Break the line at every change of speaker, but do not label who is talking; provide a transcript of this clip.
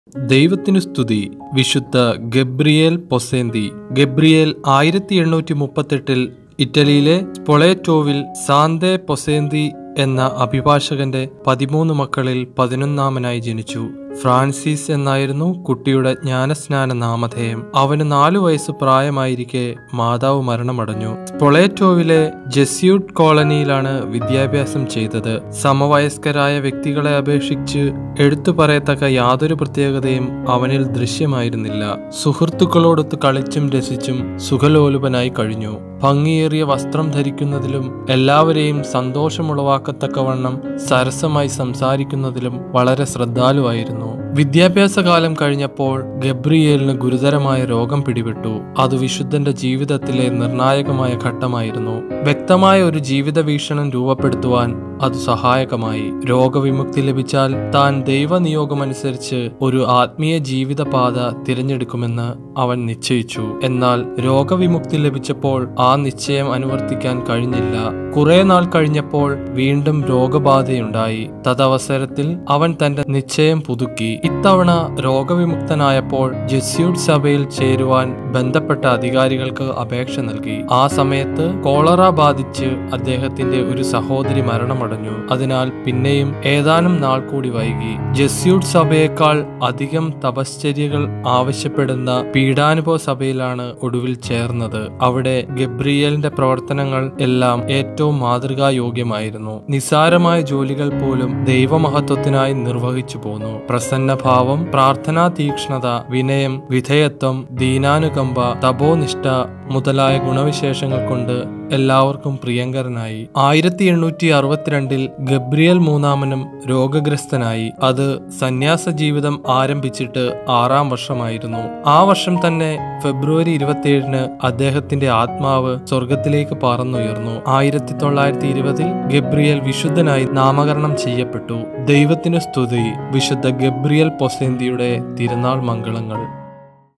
ദൈവത്തിനു സ്തുതി വിശുദ്ധ ഗബ്രിയേൽ പൊസേന്തി ഗബ്രിയേൽ ആയിരത്തി എണ്ണൂറ്റി മുപ്പത്തെട്ടിൽ ഇറ്റലിയിലെ സ്പൊളേറ്റോവിൽ സാന്തേ പൊസേന്തി എന്ന അഭിഭാഷകന്റെ പതിമൂന്ന് മക്കളിൽ പതിനൊന്നാമനായി ജനിച്ചു ഫ്രാൻസിസ് എന്നായിരുന്നു കുട്ടിയുടെ ജ്ഞാനസ്നാന നാമധേയം അവന് നാലു വയസ്സ് പ്രായമായിരിക്കെ മാതാവ് മരണമടഞ്ഞു സ്പൊളേറ്റോവിലെ ജെസ്യൂട്ട് കോളനിയിലാണ് വിദ്യാഭ്യാസം ചെയ്തത് സമവയസ്കരായ വ്യക്തികളെ അപേക്ഷിച്ച് എടുത്തു പറയത്തക്ക യാതൊരു പ്രത്യേകതയും അവനിൽ ദൃശ്യമായിരുന്നില്ല സുഹൃത്തുക്കളോടൊത്ത് കളിച്ചും രസിച്ചും സുഖലോലുപനായി കഴിഞ്ഞു ഭംഗിയേറിയ വസ്ത്രം ധരിക്കുന്നതിലും എല്ലാവരെയും സന്തോഷമുളവാക്കത്തക്കവണ്ണം സരസമായി സംസാരിക്കുന്നതിലും വളരെ ശ്രദ്ധാലുവായിരുന്നു വിദ്യാഭ്യാസ കാലം കഴിഞ്ഞപ്പോൾ ഗബ്രിയേലിന് ഗുരുതരമായ രോഗം പിടിപെട്ടു അത് വിശുദ്ധന്റെ ജീവിതത്തിലെ നിർണായകമായ ഘട്ടമായിരുന്നു വ്യക്തമായ ഒരു ജീവിത വീക്ഷണം രൂപപ്പെടുത്തുവാൻ അത് സഹായകമായി രോഗവിമുക്തി ലഭിച്ചാൽ താൻ ദൈവനിയോഗമനുസരിച്ച് ഒരു ആത്മീയ ജീവിതപാത തിരഞ്ഞെടുക്കുമെന്ന് അവൻ നിശ്ചയിച്ചു എന്നാൽ രോഗവിമുക്തി ലഭിച്ചപ്പോൾ ആ നിശ്ചയം അനുവർത്തിക്കാൻ കഴിഞ്ഞില്ല കുറെ നാൾ കഴിഞ്ഞപ്പോൾ വീണ്ടും രോഗബാധയുണ്ടായി തദവസരത്തിൽ അവൻ തന്റെ നിശ്ചയം പുതുക്കി ഇത്തവണ രോഗവിമുക്തനായപ്പോൾ ജെസ്യൂട്ട് സഭയിൽ ചേരുവാൻ ബന്ധപ്പെട്ട അധികാരികൾക്ക് അപേക്ഷ നൽകി ആ സമയത്ത് കോളറ ബാധിച്ച് അദ്ദേഹത്തിന്റെ ഒരു സഹോദരി മരണമടഞ്ഞു അതിനാൽ പിന്നെയും ഏതാനും നാൾ കൂടി വൈകി ജെസ്യൂട്ട് സഭയേക്കാൾ അധികം തപശ്ചര്യകൾ ആവശ്യപ്പെടുന്ന പീഡാനുഭവ സഭയിലാണ് ഒടുവിൽ ചേർന്നത് അവിടെ ഗബ്രിയലിന്റെ പ്രവർത്തനങ്ങൾ എല്ലാം ഏറ്റവും മാതൃകായോഗ്യമായിരുന്നു നിസാരമായ ജോലികൾ പോലും ദൈവമഹത്വത്തിനായി നിർവഹിച്ചു പോന്നു പ്രസന്നഭാവം പ്രാർത്ഥനാ തീക്ഷ്ണത വിനയം വിധേയത്വം ദീനാനുകമ്പ തപോനിഷ്ഠ മുതലായ ഗുണവിശേഷങ്ങൾ കൊണ്ട് എല്ലാവർക്കും പ്രിയങ്കരനായി ആയിരത്തി എണ്ണൂറ്റി അറുപത്തിരണ്ടിൽ ഗബ്രിയൽ മൂന്നാമനും രോഗഗ്രസ്തനായി അത് സന്യാസ ജീവിതം ആരംഭിച്ചിട്ട് ആറാം വർഷമായിരുന്നു ആ വർഷം തന്നെ ഫെബ്രുവരി ഇരുപത്തിയേഴിന് അദ്ദേഹത്തിന്റെ ആത്മാവ് സ്വർഗത്തിലേക്ക് പറന്നുയർന്നു ആയിരത്തി തൊള്ളായിരത്തി ഇരുപതിൽ ഗബ്രിയൽ വിശുദ്ധനായി നാമകരണം ചെയ്യപ്പെട്ടു ദൈവത്തിനു സ്തുതി വിശുദ്ധ ഗബ്രിയൽ പൊസേന്തിയുടെ തിരുനാൾ മംഗളങ്ങൾ